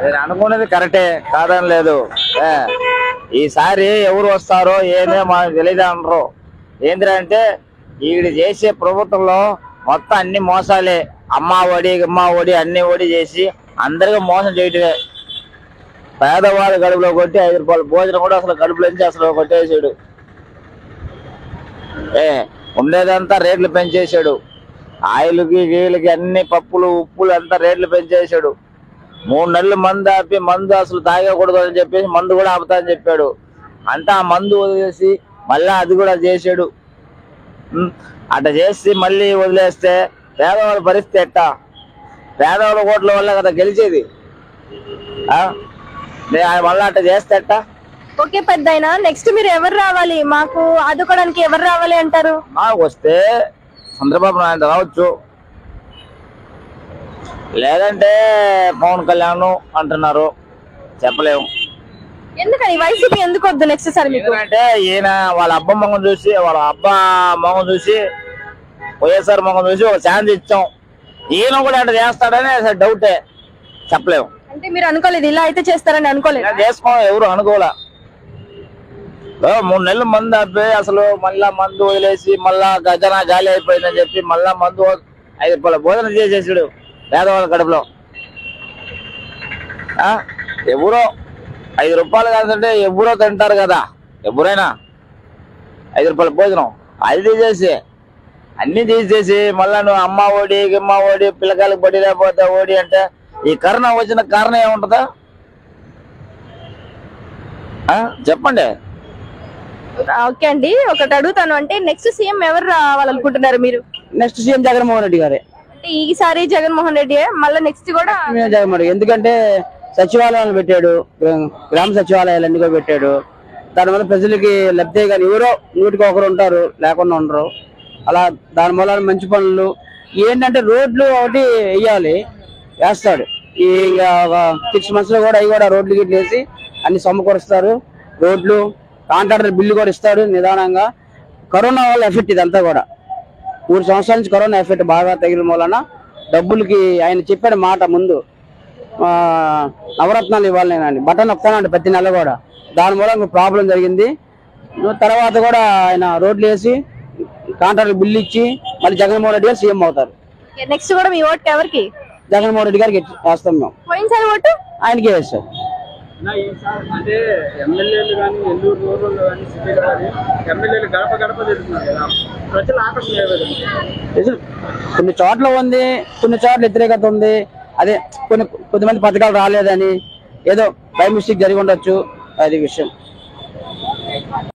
నేను అనుకున్నది కరెక్టే కాదని లేదు ఏ, ఈసారి ఎవరు వస్తారో ఏదో మనకు తెలియదు అనరు ఏంటంటే ఈవిడ చేసే ప్రభుత్వంలో మొత్తం అన్ని మోసాలే అమ్మ ఒడి గిమ్మ ఒడి అన్ని ఒడి చేసి అందరికీ మోసం చేయటమే పేదవాడి గడుపులో కొట్టి ఐదు రూపాయల భోజనం కూడా అసలు గడుపులోంచి అసలు కొట్టేసాడు ఏ ఉండేదంతా రేట్లు పెంచేశాడు ఆయిల్కి గీలకి అన్ని పప్పులు ఉప్పులు అంతా రేట్లు పెంచేశాడు మూడు నెలలు మందు ఆపి మందు అసలు తాగకూడదు అని చెప్పేసి మందు కూడా ఆపుతా అని చెప్పాడు అంటే ఆ మందు వదిలేసి మళ్ళీ అది కూడా చేశాడు ఉం. అట్లా చేసి మళ్ళీ వదిలేస్తే పేదవాళ్ళ పరిస్థితి ఎట్టా పేదవాళ్ళ ఓట్ల వల్ల కదా గెలిచేది ఆ? నే- ఆయన మళ్ళీ అట్లా చేస్తే ఎట్టా ఓకే పెద్ద నెక్స్ట్ మీరు ఎవరు రావాలి మాకు ఆదుకోవడానికి ఎవరు రావాలి అంటారు నాకు వస్తే చంద్రబాబు నాయుడు రావచ్చు లేదంటే పవన్ కళ్యాణ్ అంటున్నారు చెప్పలేము ఎందుకని వైసీపీ ఎందుకు వద్దు నెక్స్ట్ సార్ మీకు ఎందుకంటే ఈయన వాళ్ళ అబ్బ మొగం చూసి వాళ్ళ అబ్బ మొగం చూసి వైఎస్ఆర్ మొగం చూసి ఒక ఛాన్స్ ఇచ్చాం ఈయన కూడా అట్లా చేస్తాడని అసలు డౌటే చెప్పలేము అంటే మీరు అనుకోలేదు ఇలా అయితే చేస్తారని అనుకోలేదు ఇలా చేసుకో ఎవరు అనుకోలే ఓ, మూడు నెలలు మందు ఆపి అసలు మళ్ళా మందు వదిలేసి మళ్ళా గజనా గాలి అయిపోయిందని చెప్పి మళ్ళా మందు వ- ఐదు రూపాయల భోజనం చేసేసాడు పేదవాళ్ళ కడుపులో ఆ? ఎవరో ఐదు రూపాయలు కాదంటే ఎవరో తింటారు కదా ఎవరైనా ఐదు రూపాయల భోజనం అది తీసేసి అన్ని తీసేసి మళ్ళా నువ్వు అమ్మ ఓడి గిమ్మ ఓడి పిల్లకాయలకు బడి లేకపోతే ఓడి అంటే ఈ కరోనా వచ్చిన కారణం ఏముంటుందా ఆ? చెప్పండి ఓకే అండి ఒకటి అడుగుతాను అంటే నెక్స్ట్ సీఎం ఎవరు రావాలనుకుంటున్నారు మీరు నెక్స్ట్ సీఎం జగన్మోహన్ రెడ్డి గారే అంటే ఈసారి జగన్మోహన్ రెడ్డి మళ్ళీ నెక్స్ట్ కూడా సీఎం జగన్మోహన్ రెడ్డి ఎందుకంటే సచివాలయాలు పెట్టాడు గ్రా- గ్రామ సచివాలయాలు అన్ని కూడా పెట్టాడు దానివల్ల ప్రజలకి లబ్ధే కానీ ఎవరో నూటికి ఒకరు ఉంటారు లేకుండా ఉండరు అలా దాని మూలాన మంచి పనులు ఏంటంటే రోడ్లు ఒకటి వేయాలి వేస్తాడు ఈ సిక్స్ మంత్స్ లో కూడా అవి కూడా రోడ్లు గిట్లు వేసి అన్ని సమకూరుస్తారు రోడ్లు కాంట్రాక్టర్ బిల్లు కూడా ఇస్తాడు నిదానంగా కరోనా వల్ల ఎఫెక్ట్ ఇదంతా కూడా మూడు సంవత్సరాల నుంచి కరోనా ఎఫెక్ట్ బాగా తగిలిన మూలన డబ్బులకి ఆయన చెప్పాడు మాట ముందు ఆ, నవరత్నాలు ఇవ్వాలి నేనండి బటన్ నొక్కానండి ప్రతి నెల కూడా దాని మూలంగా ప్రాబ్లం జరిగింది తర్వాత కూడా ఆయన రోడ్లు వేసి కాంట్రాక్టర్ బిల్లు ఇచ్చి మళ్ళీ జగన్మోహన్ రెడ్డి గారు సీఎం అవుతారు నెక్స్ట్ కూడా మీ ఓటు ఎవరికి జగన్మోహన్ రెడ్డి గారికి వేస్తాం మేము పోయినసారి ఓటు ఆయనకే వేస్తాం నా ఈసారి అంటే ఎమ్మెల్యేలు కానీ నెల్లూరు రూరల్ కానీ సిటీలు కానీ ఎమ్మెల్యేలు గడప గడప తిరుగుతున్నారు కదా ప్రజల ఆకర్షణ ఏ విధంగా నిజం. కొన్ని చోట్ల ఉంది కొన్ని చోట్ల వ్యతిరేకత ఉంది అదే కొన్ని కొద్దిమంది పథకాలు రాలేదని ఏదో బై మిస్టేక్ జరిగి ఉండొచ్చు అది విషయం